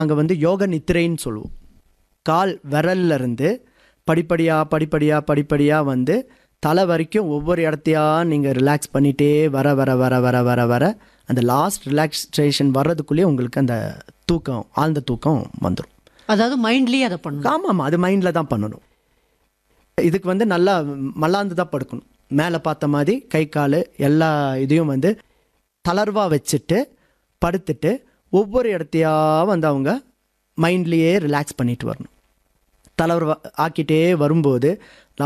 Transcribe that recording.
அங்கே வந்து யோக நித்திரைன்னு சொல்லுவோம் கால் விரல்ல இருந்து படிப்படியாக படிப்படியாக படிப்படியாக வந்து தலை வரைக்கும் ஒவ்வொரு இடத்தையா நீங்கள் ரிலாக்ஸ் பண்ணிகிட்டே வர வர வர வர வர வர அந்த லாஸ்ட் ரிலாக்ஸேஷன் வர்றதுக்குள்ளேயே உங்களுக்கு அந்த தூக்கம் ஆழ்ந்த தூக்கம் வந்துடும் அதாவது மைண்ட்லயே அதை பண்ணணும் ஆமாம் ஆமாம் அது மைண்டில் தான் பண்ணணும் இதுக்கு வந்து நல்லா மல்லாந்து தான் படுக்கணும் மேலே பார்த்த மாதிரி கை கால் எல்லா இதையும் வந்து தளர்வாக வச்சுட்டு படுத்துட்டு ஒவ்வொரு இடத்தையா வந்து அவங்க மைண்ட்லேயே ரிலாக்ஸ் பண்ணிட்டு வரணும் தளர்வா ஆக்கிட்டே வரும்போது